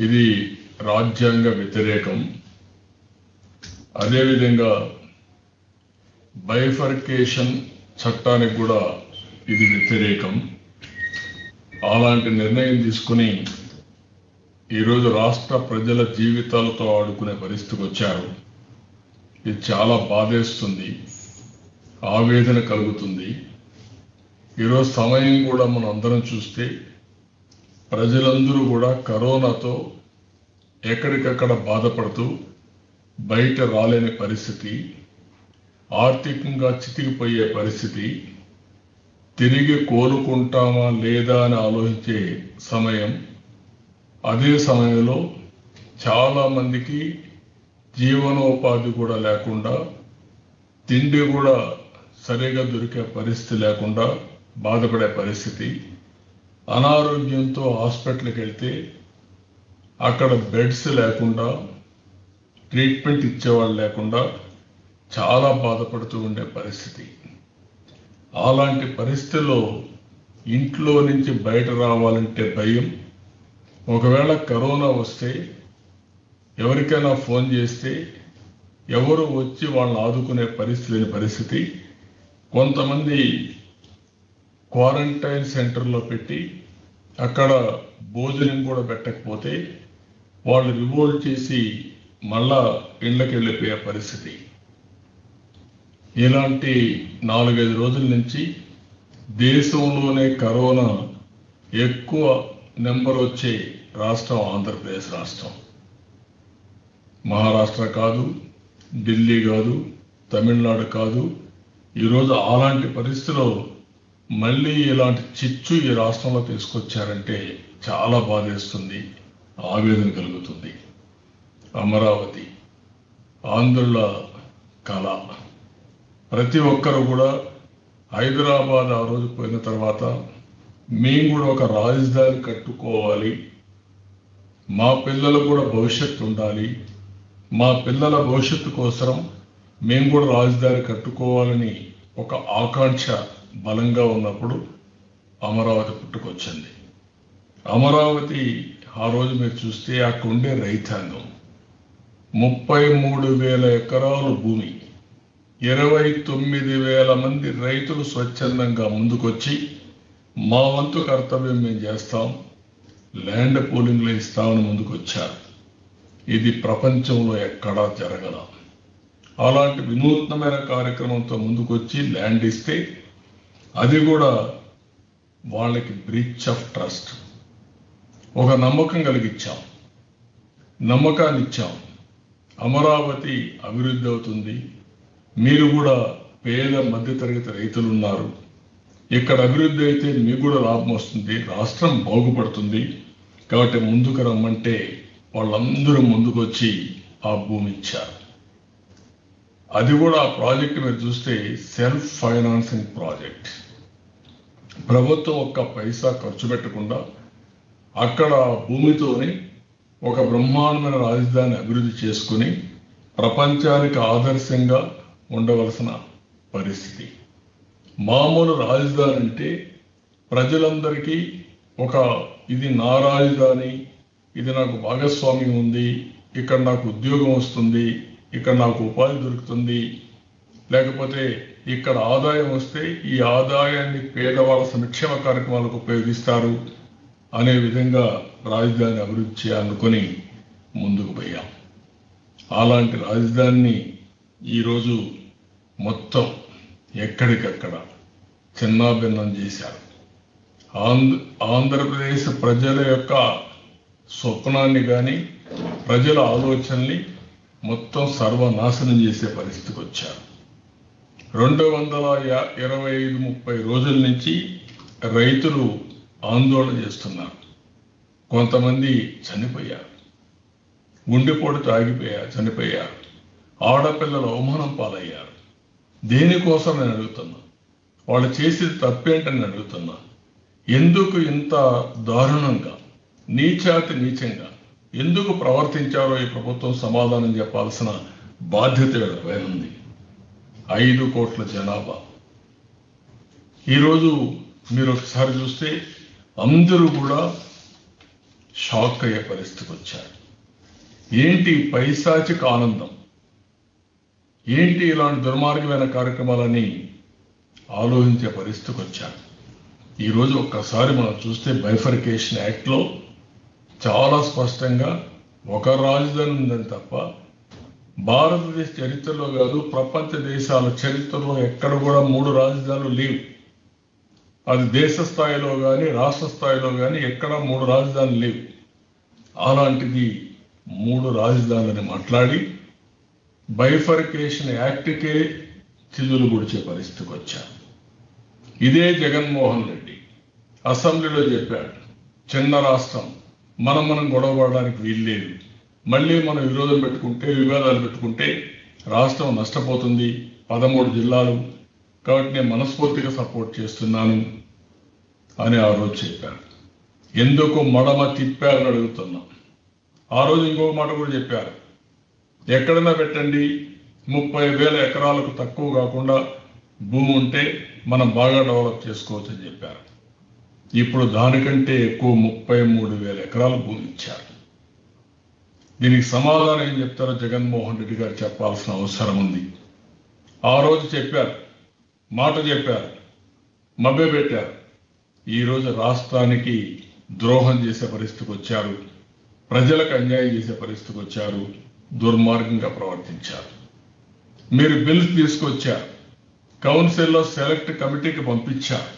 ఇది రాజ్యాంగ వ్యతిరేకం అదేవిధంగా బైఫర్కేషన్ చట్టానికి కూడా ఇది వ్యతిరేకం అలాంటి నిర్ణయం తీసుకుని ఈరోజు రాష్ట్ర ప్రజల జీవితాలతో ఆడుకునే పరిస్థితికి వచ్చారు ఇది చాలా బాధేస్తుంది ఆవేదన కలుగుతుంది ఈరోజు సమయం కూడా మనం అందరం చూస్తే ప్రజలందరూ కూడా కరోనాతో ఎక్కడికక్కడ బాధపడుతూ బయట రాలేని పరిస్థితి ఆర్థికంగా చితికిపోయే పరిస్థితి తిరిగి కోలుకుంటామా లేదా అని ఆలోచించే సమయం అదే సమయంలో చాలా మందికి జీవనోపాధి కూడా లేకుండా తిండి కూడా సరిగా దొరికే పరిస్థితి లేకుండా బాధపడే పరిస్థితి అనారోగ్యంతో హాస్పిటల్కి వెళ్తే అక్కడ బెడ్స్ లేకుండా ట్రీట్మెంట్ ఇచ్చేవాళ్ళు లేకుండా చాలా బాధపడుతూ ఉండే పరిస్థితి అలాంటి పరిస్థితిలో ఇంట్లో నుంచి బయట రావాలంటే భయం ఒకవేళ కరోనా వస్తే ఎవరికైనా ఫోన్ చేస్తే ఎవరు వచ్చి వాళ్ళని ఆదుకునే పరిస్థితి లేని పరిస్థితి కొంతమంది క్వారంటైన్ సెంటర్లో పెట్టి అక్కడ భోజనం కూడా పెట్టకపోతే వాళ్ళు రివోల్ట్ చేసి మళ్ళా ఇళ్ళకి వెళ్ళిపోయే పరిస్థితి ఇలాంటి నాలుగైదు రోజుల నుంచి దేశంలోనే కరోనా ఎక్కువ నెంబర్ వచ్చే రాష్ట్రం ఆంధ్రప్రదేశ్ రాష్ట్రం మహారాష్ట్ర కాదు ఢిల్లీ కాదు తమిళనాడు కాదు ఈరోజు అలాంటి పరిస్థితిలో మళ్ళీ ఇలాంటి చిచ్చు ఈ రాష్ట్రంలో తీసుకొచ్చారంటే చాలా బాధేస్తుంది ఆవేదన కలుగుతుంది అమరావతి ఆంధ్రుల కళ ప్రతి ఒక్కరు కూడా హైదరాబాద్ ఆ రోజు పోయిన తర్వాత మేము కూడా ఒక రాజధాని కట్టుకోవాలి మా పిల్లలకు కూడా భవిష్యత్తు ఉండాలి మా పిల్లల భవిష్యత్తు కోసం మేము కూడా రాజధాని కట్టుకోవాలని ఒక ఆకాంక్ష బలంగా ఉన్నప్పుడు అమరావతి పుట్టుకొచ్చింది అమరావతి ఆ రోజు మీరు చూస్తే అక్కడ ఉండే రైతాంగం ముప్పై మూడు వేల ఎకరాలు భూమి ఇరవై తొమ్మిది వేల మంది రైతులు స్వచ్ఛందంగా ముందుకొచ్చి మా వంతు కర్తవ్యం మేము చేస్తాం ల్యాండ్ పూలింగ్లో ఇస్తామని ముందుకొచ్చారు ఇది ప్రపంచంలో ఎక్కడా జరగల అలాంటి వినూత్నమైన కార్యక్రమంతో ముందుకొచ్చి ల్యాండ్ ఇస్తే అది కూడా వాళ్ళకి బ్రీచ్ ఆఫ్ ట్రస్ట్ ఒక నమ్మకం కలిగించాం నమ్మకాన్ని ఇచ్చాం అమరావతి అభివృద్ధి అవుతుంది మీరు కూడా పేద మధ్యతరగతి రైతులు ఉన్నారు ఇక్కడ అభివృద్ధి అయితే మీకు కూడా లాభం వస్తుంది రాష్ట్రం బాగుపడుతుంది కాబట్టి ముందుకు రమ్మంటే వాళ్ళందరూ ముందుకొచ్చి ఆ భూమి ఇచ్చారు అది కూడా ఆ ప్రాజెక్ట్ మీరు చూస్తే సెల్ఫ్ ఫైనాన్సింగ్ ప్రాజెక్ట్ ప్రభుత్వం ఒక్క పైసా ఖర్చు పెట్టకుండా అక్కడ ఆ భూమితోనే ఒక బ్రహ్మాండమైన రాజధాని అభివృద్ధి చేసుకుని ప్రపంచానికి ఆదర్శంగా ఉండవలసిన పరిస్థితి మామూలు రాజధాని అంటే ప్రజలందరికీ ఒక ఇది నా రాజధాని ఇది నాకు భాగస్వామ్యం ఉంది ఇక్కడ నాకు ఉద్యోగం వస్తుంది ఇక్కడ నాకు ఉపాధి దొరుకుతుంది లేకపోతే ఇక్కడ ఆదాయం వస్తే ఈ ఆదాయాన్ని పేదవాళ్ళ సంక్షేమ కార్యక్రమాలకు ఉపయోగిస్తారు అనే విధంగా రాజధాని అభివృద్ధి చేయాలనుకొని ముందుకు పోయాం అలాంటి రాజధానిని ఈరోజు మొత్తం ఎక్కడికక్కడ చిన్నాభిన్నం చేశారు ఆంధ్ర ఆంధ్రప్రదేశ్ ప్రజల యొక్క స్వప్నాన్ని కానీ ప్రజల ఆలోచనల్ని మొత్తం సర్వనాశనం చేసే పరిస్థితికి వచ్చారు రెండు వందల యా- ఇరవై ఐదు ముప్పై రోజుల నుంచి రైతులు ఆందోళన చేస్తున్నారు కొంతమంది చనిపోయారు గుండెపోటుతో ఆగిపోయారు చనిపోయారు ఆడపిల్లలు అవమానం పాలయ్యారు దేనికోసం నేను అడుగుతున్నా వాళ్ళు చేసేది తప్పేంటని నేను అడుగుతున్నా ఎందుకు ఇంత దారుణంగా నీచాతి నీచంగా ఎందుకు ప్రవర్తించారో ఈ ప్రభుత్వం సమాధానం చెప్పాల్సిన బాధ్యత వీళ్ళపై ఉంది ఐదు కోట్ల జనాభా ఈరోజు మీరు ఒకసారి చూస్తే అందరూ కూడా షాక్ అయ్యే పరిస్థితికి వచ్చారు ఏంటి పైశాచిక ఆనందం ఏంటి ఇలాంటి దుర్మార్గమైన కార్యక్రమాలని ఆలోచించే పరిస్థితికి వచ్చారు ఈరోజు ఒక్కసారి మనం చూస్తే బైఫర్కేషన్ యాక్ట్లో చాలా స్పష్టంగా ఒక రాజధాని ఉందని తప్ప భారతదేశ చరిత్రలో కాదు ప్రపంచ దేశాల చరిత్రలో ఎక్కడ కూడా మూడు రాజధానులు లేవు అది దేశ స్థాయిలో కానీ రాష్ట్ర స్థాయిలో కానీ ఎక్కడ మూడు రాజధానులు లేవు అలాంటిది మూడు రాజధానులని మాట్లాడి బైఫర్కేషన్ యాక్ట్కే చిల్లులు గుడిచే పరిస్థితికి వచ్చారు ఇదే జగన్మోహన్ రెడ్డి అసెంబ్లీలో చెప్పాడు చిన్న రాష్ట్రం మనం మనం గొడవ పడడానికి వీల్లేదు మళ్ళీ మనం విరోధం పెట్టుకుంటే వివాదాలు పెట్టుకుంటే రాష్ట్రం నష్టపోతుంది పదమూడు జిల్లాలు కాబట్టి నేను మనస్ఫూర్తిగా సపోర్ట్ చేస్తున్నాను అని ఆ రోజు చెప్పారు ఎందుకు మడమ తిప్పారని అడుగుతున్నాం ఆ రోజు ఇంకొక మాట కూడా చెప్పారు ఎక్కడైనా పెట్టండి ముప్పై వేల ఎకరాలకు తక్కువ కాకుండా భూమి ఉంటే మనం బాగా డెవలప్ చేసుకోవచ్చు అని చెప్పారు ఇప్పుడు దానికంటే ఎక్కువ ముప్పై మూడు వేల ఎకరాల భూమి ఇచ్చారు దీనికి సమాధానం ఏం చెప్తారో జగన్మోహన్ రెడ్డి గారు చెప్పాల్సిన అవసరం ఉంది ఆ రోజు చెప్పారు మాట చెప్పారు మభ్య పెట్టారు ఈరోజు రాష్ట్రానికి ద్రోహం చేసే పరిస్థితికి వచ్చారు ప్రజలకు అన్యాయం చేసే పరిస్థితికి వచ్చారు దుర్మార్గంగా ప్రవర్తించారు మీరు బిల్ తీసుకొచ్చారు కౌన్సిల్లో సెలెక్ట్ కమిటీకి పంపించారు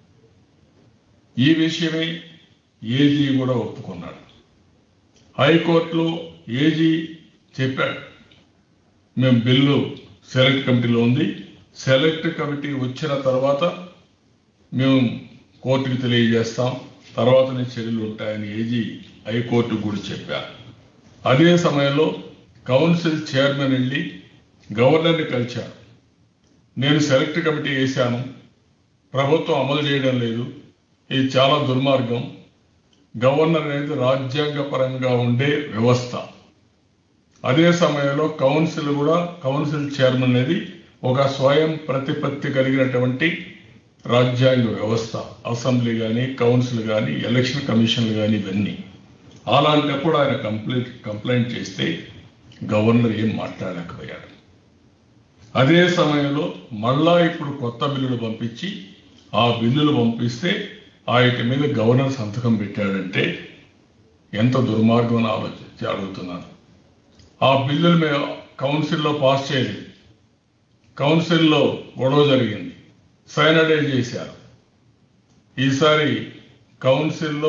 ఈ విషయమే ఏజీ కూడా ఒప్పుకున్నాడు హైకోర్టులో ఏజీ చెప్పాడు మేము బిల్లు సెలెక్ట్ కమిటీలో ఉంది సెలెక్ట్ కమిటీ వచ్చిన తర్వాత మేము కోర్టుకి తెలియజేస్తాం తర్వాతనే చర్యలు ఉంటాయని ఏజీ హైకోర్టు కూడా చెప్పారు అదే సమయంలో కౌన్సిల్ చైర్మన్ వెళ్ళి గవర్నర్ని కలిశారు నేను సెలెక్ట్ కమిటీ వేశాను ప్రభుత్వం అమలు చేయడం లేదు ఇది చాలా దుర్మార్గం గవర్నర్ అనేది రాజ్యాంగపరంగా ఉండే వ్యవస్థ అదే సమయంలో కౌన్సిల్ కూడా కౌన్సిల్ చైర్మన్ అనేది ఒక స్వయం ప్రతిపత్తి కలిగినటువంటి రాజ్యాంగ వ్యవస్థ అసెంబ్లీ కానీ కౌన్సిల్ కానీ ఎలక్షన్ కమిషన్లు కానీ ఇవన్నీ అలాంటప్పుడు ఆయన కంప్లైంట్ కంప్లైంట్ చేస్తే గవర్నర్ ఏం మాట్లాడలేకపోయాడు అదే సమయంలో మళ్ళా ఇప్పుడు కొత్త బిల్లులు పంపించి ఆ బిల్లులు పంపిస్తే వాటి మీద గవర్నర్ సంతకం పెట్టాడంటే ఎంత దుర్మార్గం అని ఆలోచించి అడుగుతున్నాను ఆ బిల్లులు మేము కౌన్సిల్లో పాస్ చేయలేదు కౌన్సిల్లో గొడవ జరిగింది సైనడైజ్ చేశారు ఈసారి కౌన్సిల్లో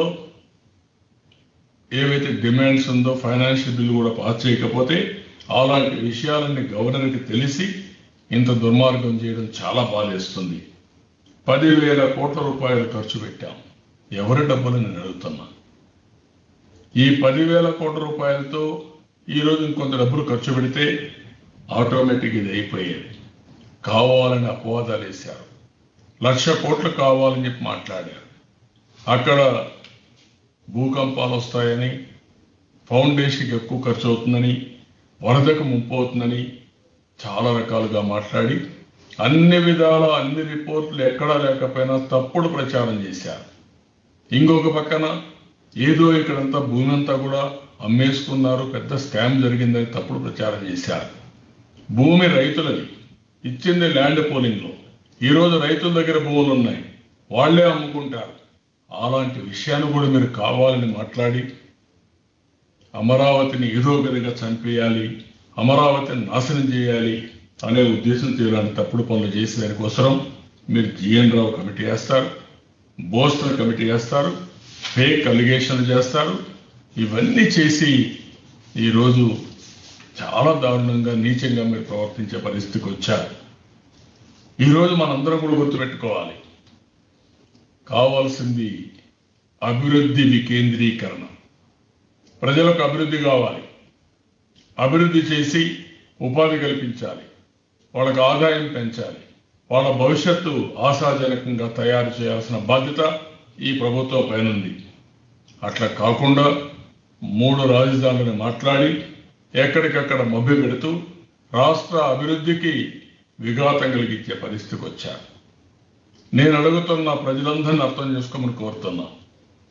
ఏవైతే డిమాండ్స్ ఉందో ఫైనాన్షియల్ బిల్లు కూడా పాస్ చేయకపోతే అలాంటి విషయాలన్నీ గవర్నర్కి తెలిసి ఇంత దుర్మార్గం చేయడం చాలా బాధేస్తుంది పదివేల కోట్ల రూపాయలు ఖర్చు పెట్టాం ఎవరి డబ్బులు నేను అడుగుతున్నా ఈ పదివేల కోట్ల రూపాయలతో ఈరోజు ఇంకొంత డబ్బులు ఖర్చు పెడితే ఆటోమేటిక్ ఇది అయిపోయేది కావాలని అపవాదాలు వేశారు లక్ష కోట్లు కావాలని చెప్పి మాట్లాడారు అక్కడ భూకంపాలు వస్తాయని ఫౌండేషన్కి ఎక్కువ ఖర్చు అవుతుందని వరదకు ముప్పు అవుతుందని చాలా రకాలుగా మాట్లాడి అన్ని విధాల అన్ని రిపోర్ట్లు ఎక్కడా లేకపోయినా తప్పుడు ప్రచారం చేశారు ఇంకొక పక్కన ఏదో ఇక్కడంతా భూమి అంతా కూడా అమ్మేసుకున్నారు పెద్ద స్కామ్ జరిగిందని తప్పుడు ప్రచారం చేశారు భూమి రైతులది ఇచ్చింది ల్యాండ్ పోలింగ్లో ఈరోజు రైతుల దగ్గర భూములు ఉన్నాయి వాళ్ళే అమ్ముకుంటారు అలాంటి విషయాన్ని కూడా మీరు కావాలని మాట్లాడి అమరావతిని ఏదో విధంగా చంపేయాలి అమరావతిని నాశనం చేయాలి అనే ఉద్దేశంతో ఇలాంటి తప్పుడు పనులు చేసి దానికోసం మీరు జిఎన్ రావు కమిటీ వేస్తారు బోస్టర్ కమిటీ వేస్తారు ఫేక్ అలిగేషన్లు చేస్తారు ఇవన్నీ చేసి ఈరోజు చాలా దారుణంగా నీచంగా మీరు ప్రవర్తించే పరిస్థితికి వచ్చారు ఈరోజు మనందరం కూడా గుర్తుపెట్టుకోవాలి కావాల్సింది అభివృద్ధి వికేంద్రీకరణ ప్రజలకు అభివృద్ధి కావాలి అభివృద్ధి చేసి ఉపాధి కల్పించాలి వాళ్ళకి ఆదాయం పెంచాలి వాళ్ళ భవిష్యత్తు ఆశాజనకంగా తయారు చేయాల్సిన బాధ్యత ఈ ప్రభుత్వం పైన ఉంది అట్లా కాకుండా మూడు రాజధానులను మాట్లాడి ఎక్కడికక్కడ మభ్య పెడుతూ రాష్ట్ర అభివృద్ధికి విఘాతం కలిగించే పరిస్థితికి వచ్చారు నేను అడుగుతున్న ప్రజలందరినీ అర్థం చేసుకోమని కోరుతున్నా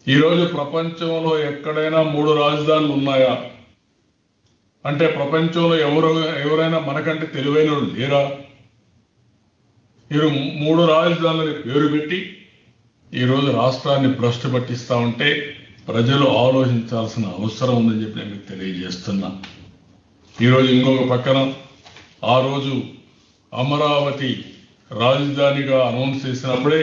ఈరోజు ప్రపంచంలో ఎక్కడైనా మూడు రాజధానులు ఉన్నాయా అంటే ప్రపంచంలో ఎవరు ఎవరైనా మనకంటే తెలివైన వాళ్ళు లేరా మీరు మూడు రాజధానులని పేరు పెట్టి ఈరోజు రాష్ట్రాన్ని భ్రష్టు పట్టిస్తా ఉంటే ప్రజలు ఆలోచించాల్సిన అవసరం ఉందని చెప్పి నేను మీకు తెలియజేస్తున్నా ఈరోజు ఇంకొక పక్కన ఆ రోజు అమరావతి రాజధానిగా అనౌన్స్ చేసినప్పుడే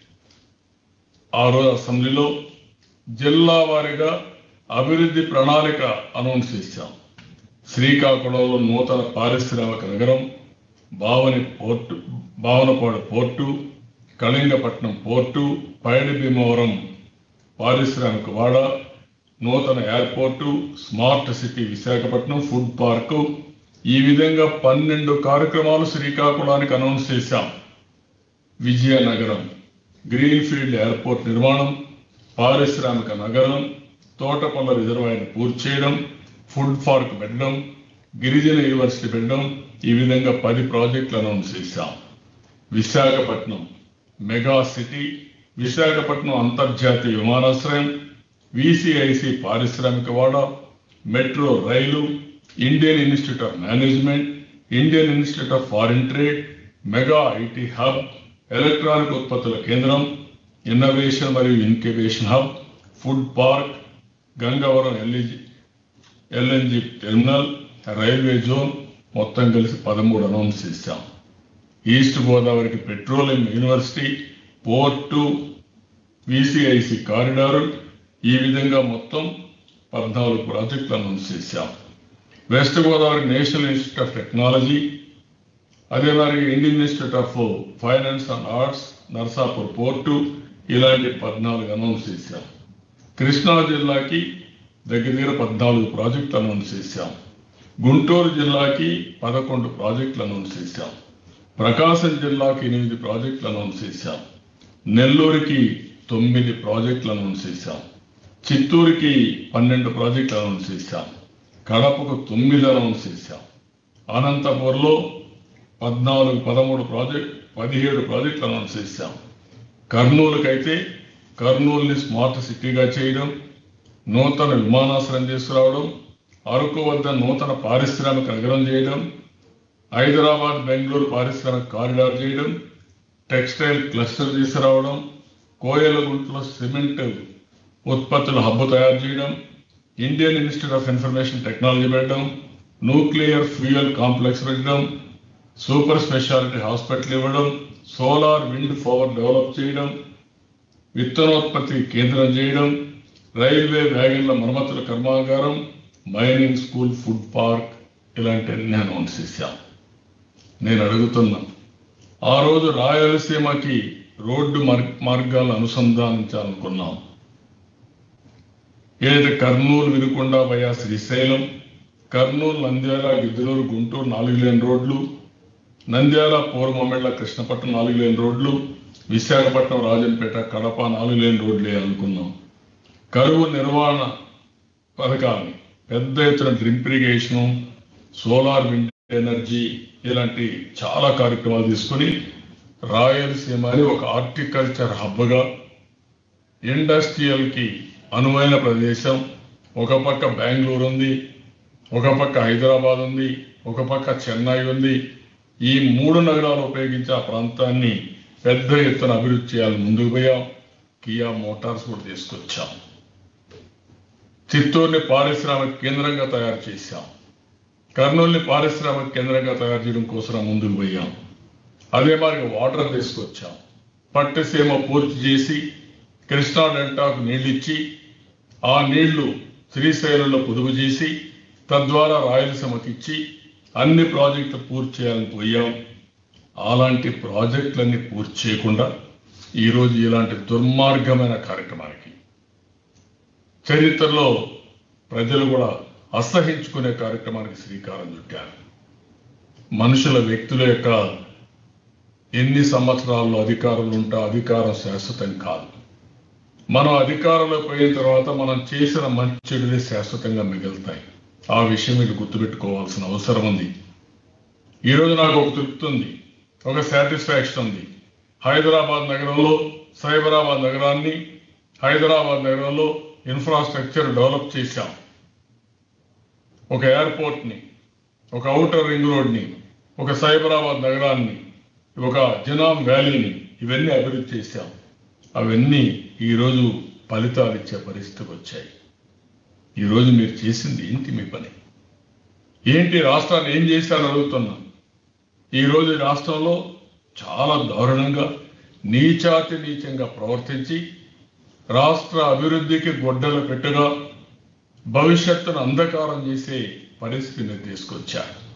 ఆ రోజు అసెంబ్లీలో జిల్లా వారీగా అభివృద్ధి ప్రణాళిక అనౌన్స్ చేశాం శ్రీకాకుళంలో నూతన పారిశ్రామిక నగరం భావని port Bhavanapadu port Kalingapatnam port Pydi Bhimavaram పారిశ్రామిక వాడ నూతన airport smart city Visakhapatnam food park ఈ విధంగా పన్నెండు కార్యక్రమాలు శ్రీకాకుళానికి అనౌన్స్ చేశాం విజయనగరం గ్రీన్ఫీల్డ్ ఎయిర్పోర్ట్ నిర్మాణం పారిశ్రామిక నగరం తోటపల్ల రిజర్వాయర్ పూర్తి చేయడం ఫుడ్ పార్క్ పెట్టడం గిరిజన యూనివర్సిటీ పెట్టడం ఈ విధంగా పది ప్రాజెక్టులు అనౌన్స్ చేశాం విశాఖపట్నం మెగా సిటీ విశాఖపట్నం అంతర్జాతీయ విమానాశ్రయం విసిఐసి పారిశ్రామిక వాడ metro rail Indian Institute of Management Indian Institute of Foreign Trade mega IT hub electronic ఉత్పత్తుల కేంద్రం ఇన్నోవేషన్ మరియు incubation hub food park Gangavaram LEG LNG terminal railway zone మొత్తం కలిసి పదమూడు అనౌన్స్ చేశాం ఈస్ట్ గోదావరికి petroleum university port VCIC corridor ఈ విధంగా మొత్తం పద్నాలుగు ప్రాజెక్టులు అనౌన్స్ చేశాం West Godavari National Institute of Technology అదే మరి Indian Institute of Finance and Arts Narsapur port ఇలాంటి పద్నాలుగు అనౌన్స్ చేశాం కృష్ణా జిల్లాకి దగ్గర దగ్గర పద్నాలుగు ప్రాజెక్టులు అనౌన్స్ చేశాం గుంటూరు జిల్లాకి పదకొండు ప్రాజెక్టులు అనౌన్స్ చేశాం ప్రకాశం జిల్లాకి ఎనిమిది ప్రాజెక్టులు అనౌన్స్ చేశాం నెల్లూరుకి తొమ్మిది ప్రాజెక్టులు అనౌన్స్ చేశాం చిత్తూరుకి పన్నెండు ప్రాజెక్టులు అనౌన్స్ చేశాం కడపకు తొమ్మిది అనౌన్స్ చేశాం అనంతపూర్లో పద్నాలుగు పదమూడు ప్రాజెక్ట్ పదిహేడు ప్రాజెక్టులు అనౌన్స్ చేశాం కర్నూలుకైతే కర్నూలుని స్మార్ట్ సిటీగా చేయడం నూతన విమానాశ్రయం తీసుకురావడం అరకు వద్ద నూతన పారిశ్రామిక నగరం చేయడం హైదరాబాద్ బెంగళూరు పారిశ్రామిక కారిడార్ చేయడం టెక్స్టైల్ క్లస్టర్ తీసుకురావడం కోయలగుంటలో సిమెంట్ ఉత్పత్తుల హబ్బు తయారు చేయడం Indian Institute of Information Technology పెట్టడం న్యూక్లియర్ ఫ్యూయల్ కాంప్లెక్స్ పెట్టడం సూపర్ స్పెషాలిటీ హాస్పిటల్ ఇవ్వడం సోలార్ విండ్ పవర్ డెవలప్ చేయడం విత్తనోత్పత్తి కేంద్రం చేయడం రైల్వే వ్యాగన్ల మరమ్మతుల కర్మాగారం మైనింగ్ స్కూల్ ఫుడ్ పార్క్ ఇలాంటివన్నీ అనౌన్స్ చేశాం నేను అడుగుతున్నా ఆ రోజు రాయలసీమకి రోడ్డు మార్- మార్గాలను అనుసంధానించాలనుకున్నాం ఏదైతే కర్నూలు వినుకొండ వయా శ్రీశైలం కర్నూలు నంద్యాల గిద్దలూరు గుంటూరు నాలుగు లేని రోడ్లు నంద్యాల పూర్వమెళ్ళ కృష్ణపట్నం నాలుగు లేని రోడ్లు విశాఖపట్నం రాజంపేట కడప నాలుగు లేని రోడ్లు వేయాలనుకున్నాం కరువు నిర్వహణ పథకాన్ని పెద్ద ఎత్తున drip irrigation solar wind energy ఇలాంటి చాలా కార్యక్రమాలు తీసుకుని రాయలసీమని ఒక హార్టికల్చర్ హబ్గా ఇండస్ట్రియల్ కి అనువైన ప్రదేశం ఒక పక్క బెంగళూరు ఉంది ఒక పక్క హైదరాబాద్ ఉంది ఒక పక్క చెన్నై ఉంది ఈ మూడు నగరాలు ఉపయోగించి ఆ ప్రాంతాన్ని పెద్ద ఎత్తున అభివృద్ధి చేయాలని ముందుకు పోయాం కియా మోటార్స్ కూడా తీసుకొచ్చాం చిత్తూరుని పారిశ్రామిక కేంద్రంగా తయారు చేశాం కర్నూలుని పారిశ్రామిక కేంద్రంగా తయారు చేయడం కోసం ముందుకు పోయాం అదే మరి వాటర్ తీసుకొచ్చాం పట్టుసీమ పూర్తి చేసి కృష్ణా డెల్టాకు నీళ్ళిచ్చి ఆ నీళ్లు శ్రీశైలంలో పొదుపు చేసి తద్వారా రాయలసీమకి ఇచ్చి అన్ని ప్రాజెక్టులు పూర్తి చేయాలని పోయాం అలాంటి ప్రాజెక్టులన్నీ పూర్తి చేయకుండా ఈరోజు ఇలాంటి దుర్మార్గమైన కార్యక్రమానికి చరిత్రలో ప్రజలు కూడా అసహించుకునే కార్యక్రమానికి శ్రీకారం చుట్టారు మనుషుల వ్యక్తుల యొక్క ఎన్ని సంవత్సరాల్లో అధికారులు ఉంటా అధికారం శాశ్వతం కాదు మనం అధికారంలో పోయిన తర్వాత మనం చేసిన మంచి చెడులే శాశ్వతంగా మిగులుతాయి ఆ విషయం మీరు గుర్తుపెట్టుకోవాల్సిన అవసరం ఉంది ఈరోజు నాకు ఒక తృప్తుంది ఒక సాటిస్ఫాక్షన్ ఉంది హైదరాబాద్ నగరంలో సైబరాబాద్ నగరాన్ని హైదరాబాద్ నగరంలో ఇన్ఫ్రాస్ట్రక్చర్ డెవలప్ చేశాం ఒక ఎయిర్పోర్ట్ని ఒక ఔటర్ రింగ్ రోడ్ని ఒక సైబరాబాద్ నగరాన్ని ఒక జనాం వ్యాలీని ఇవన్నీ అభివృద్ధి చేశాం అవన్నీ ఈరోజు ఫలితాలు ఇచ్చే పరిస్థితికి వచ్చాయి ఈరోజు మీరు చేసింది ఏంటి మీ పని ఏంటి రాష్ట్రాన్ని ఏం చేశారని అడుగుతున్నాం ఈరోజు ఈ రాష్ట్రంలో చాలా దారుణంగా నీచాతి నీచంగా ప్రవర్తించి రాష్ట్ర అభివృద్ధికి గొడ్డలు పెట్టుగా భవిష్యత్తును అంధకారం చేసే పరిస్థితిని తీసుకొచ్చారు